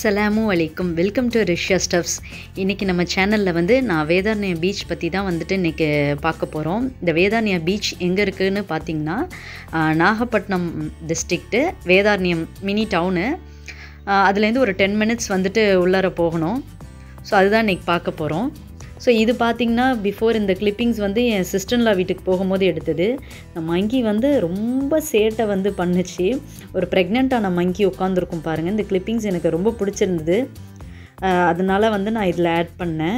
அஸ்ஸலாமு அலைக்கும் welcome to ரிஷ்யா stubs இன்றைக்கி நம்ம சேனலில் வந்து நான் வேதாரண்யம் பீச் பற்றி தான் வந்துட்டு இன்றைக்கி பார்க்க போகிறோம் இந்த வேதாரண்யம் பீச் எங்கே இருக்குதுன்னு பார்த்தீங்கன்னா ஆஹ், Nagapattinam district Vedaranyam mini town அதுலேருந்து ஒரு டென் மினிட்ஸ் வந்துட்டு உள்ளார போகணும் ஸோ அதுதான் இன்றைக்கி பார்க்க போகிறோம் ஸோ இது பார்த்திங்கன்னா பிஃபோர் இந்த கிளிப்பிங்ஸ் வந்து என் சிஸ்டர்லா வீட்டுக்கு போகும்போது எடுத்தது இந்த மங்கி வந்து ரொம்ப சேட்டை வந்து பண்ணுச்சு ஒரு ப்ரெக்னெண்ட்டான மங்கி உட்காந்துருக்கும் பாருங்கள் இந்த கிளிப்பிங்ஸ் எனக்கு ரொம்ப பிடிச்சிருந்தது அஹ் அதனால வந்து நான் இதில் ஆட் பண்ணேன்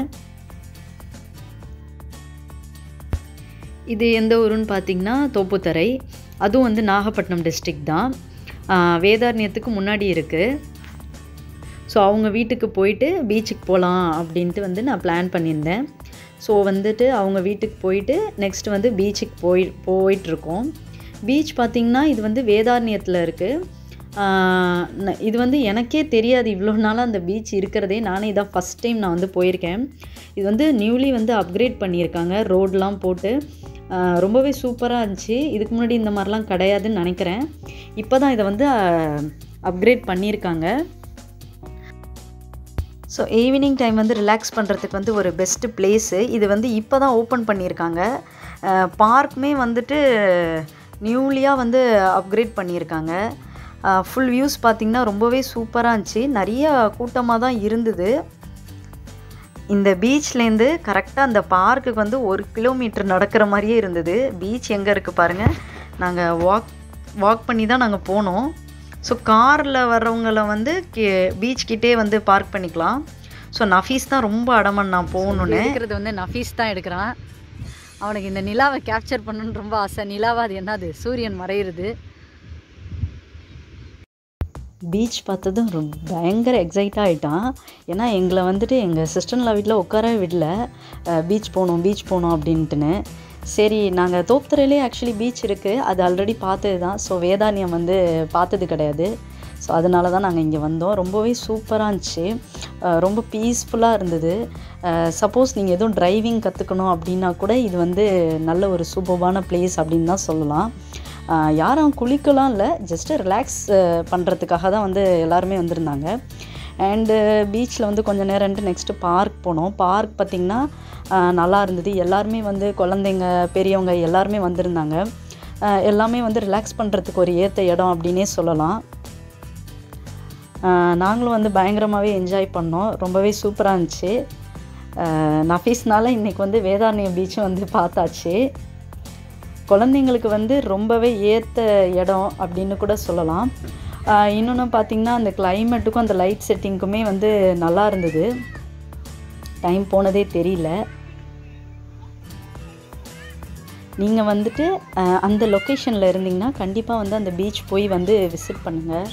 இது எந்த ஊருன்னு பார்த்தீங்கன்னா தோப்புத்தரை அதுவும் வந்து நாகப்பட்டினம் டிஸ்ட்ரிக்ட் தான் அஹ் வேதாரண்யத்துக்கு முன்னாடி இருக்குது ஸோ அவங்க வீட்டுக்கு போயிட்டு பீச்சுக்கு போகலாம் அப்படின்ட்டு வந்து நான் பிளான் பண்ணியிருந்தேன் ஸோ வந்துட்டு அவங்க வீட்டுக்கு போயிட்டு நெக்ஸ்ட் வந்து பீச்சுக்கு போய் போயிட்டுருக்கோம் பீச் பார்த்திங்கன்னா இது வந்து வேதாரண்யத்தில் இருக்குது இது வந்து எனக்கே தெரியாது இவ்வளோ நாளாக அந்த பீச் இருக்கிறதே நானே இதான் ஃபஸ்ட் டைம் நான் வந்து போயிருக்கேன் இது வந்து நியூலி வந்து அப்கிரேட் பண்ணியிருக்காங்க ரோடெலாம் போட்டு ஆஹ் ரொம்பவே சூப்பராக இருந்துச்சு இதுக்கு முன்னாடி இந்த மாதிரிலாம் கிடையாதுன்னு நினைக்கிறேன் இப்போ தான் இதை வந்து அப்கிரேட் பண்ணியிருக்காங்க ஸோ ஈவினிங் டைம் வந்து ரிலாக்ஸ் பண்ணுறதுக்கு வந்து ஒரு பெஸ்ட்டு பிளேஸு இது வந்து இப்போ தான் ஓப்பன் பண்ணியிருக்காங்க பார்க்குமே வந்துட்டு நியூலியாக வந்து அப்கிரேட் பண்ணியிருக்காங்க ஃபுல் வியூஸ் பார்த்திங்கன்னா ரொம்பவே சூப்பராக இருந்துச்சு நிறைய கூட்டமாக தான் இருந்தது இந்த பீச்லேருந்து கரெக்டாக அந்த பார்க்குக்கு வந்து ஒரு கிலோமீட்டர் நடக்கிற மாதிரியே இருந்தது பீச் எங்கே இருக்குது பாருங்கள் நாங்கள் வாக் வாக் பண்ணி தான் நாங்கள் போனோம் ஸோ காரில் வர்றவங்கள வந்து பீச் கிட்டே வந்து பார்க் பண்ணிக்கலாம் ஸோ நஃபீஸ் தான் ரொம்ப அடமன் நான் போகணுன்னு எடுக்கிறது வந்து நஃபீஸ் தான் எடுக்கிறான் அவனுக்கு இந்த நிலாவை கேப்சர் பண்ணணும்னு ரொம்ப ஆசை நிலாவா அது என்னது சூரியன் மறையிறது பீச் பார்த்ததும் ரொம்ப பயங்கர எக்ஸைட் ஆகிட்டான் ஏன்னா எங்களை வந்துட்டு எங்கள் சிஸ்டர்லா வீட்டில் உட்காரவே விடல பீச் போகணும் பீச் போகணும் அப்படின்ட்டுன்னு சரி நாங்கள் தோப்புத்துறையிலே ஆக்சுவலி பீச் இருக்குது அது ஆல்ரெடி பார்த்தது தான் ஸோ வேதானியம் வந்து பார்த்தது கிடையாது ஸோ அதனால தான் நாங்கள் இங்கே வந்தோம் ரொம்பவே சூப்பராக இருந்துச்சு அஹ் ரொம்ப பீஸ்ஃபுல்லாக இருந்தது சப்போஸ் நீங்கள் எதுவும் டிரைவிங் கற்றுக்கணும் அப்படின்னா கூட இது வந்து நல்ல ஒரு சூப்பர்பான பிளேஸ் அப்படின்னு தான் சொல்லலாம் ஆஹ் யாரும் குளிக்கலாம் இல்லை ஜஸ்ட்டு ரிலாக்ஸ் பண்ணுறதுக்காக தான் வந்து எல்லாருமே வந்திருந்தாங்க அண்டு பீச்சில் வந்து கொஞ்சம் நேரம்ட்டு நெக்ஸ்ட்டு பார்க் போனோம் பார்க் பார்த்திங்கன்னா ஆஹ் நல்லா இருந்தது எல்லாருமே வந்து குழந்தைங்க பெரியவங்க எல்லாருமே வந்திருந்தாங்க ஆஹ் எல்லாமே வந்து ரிலாக்ஸ் பண்ணுறதுக்கு ஒரு ஏற்ற இடம் அப்படின்னே சொல்லலாம் ஆஹ் நாங்களும் வந்து பயங்கரமாகவே என்ஜாய் பண்ணோம் ரொம்பவே சூப்பராக இருந்துச்சு ஆஹ் நஃபீஸ்னால இன்றைக்கி வந்து வேதாரண்யம் பீச்சும் வந்து பார்த்தாச்சு குழந்தைங்களுக்கு வந்து ரொம்பவே ஏற்ற இடம் அப்படின்னு கூட சொல்லலாம் இன்னொன்று பார்த்திங்கன்னா அந்த கிளைமேட்டுக்கும் அந்த லைட் செட்டிங்க்குமே வந்து நல்லா இருந்தது டைம் போனதே தெரியல நீங்கள் வந்துட்டு அஹ், அந்த லொக்கேஷனில் இருந்தீங்கன்னா கண்டிப்பாக வந்து அந்த பீச் போய் வந்து விசிட் பண்ணுங்கள்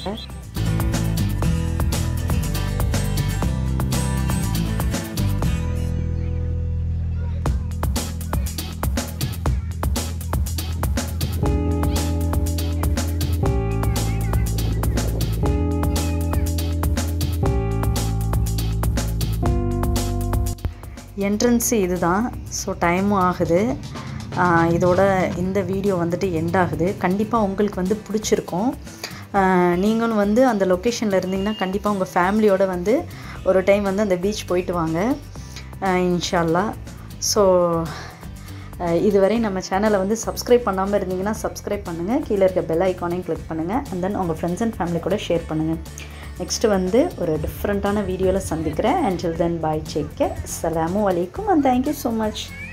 என்ட்ரன்ஸு இதுதான் ஸோ டைமும் ஆகுது ஆஹ் இதோட இந்த வீடியோ வந்துட்டு எண்ட் ஆகுது கண்டிப்பாக உங்களுக்கு வந்து பிடிச்சிருக்கும் ஆஹ் நீங்களும் வந்து அந்த லொக்கேஷனில் இருந்தீங்கன்னா கண்டிப்பாக உங்கள் ஃபேமிலியோட வந்து ஒரு டைம் வந்து அந்த பீச் போயிட்டு வாங்க ஆஹ் இன்ஷால்லா ஸோ இதுவரை நம்ம சேனலை வந்து சப்ஸ்கிரைப் பண்ணாமல் இருந்தீங்கன்னா சப்ஸ்கிரைப் பண்ணுங்கள் கீழே இருக்க பெல் ஐக்கானையும் கிளிக் பண்ணுங்கள் அண்ட் தென் உங்கள் ஃப்ரெண்ட்ஸ் அண்ட் ஃபேமிலி கூட ஷேர் பண்ணுங்கள் நெக்ஸ்ட்டு வந்து ஒரு டிஃப்ரெண்ட்டான வீடியோவில் சந்திக்கிறேன் and then bye take care அஸ்ஸலாமு அலைக்கும் அண்ட் தேங்க்யூ ஸோ மச்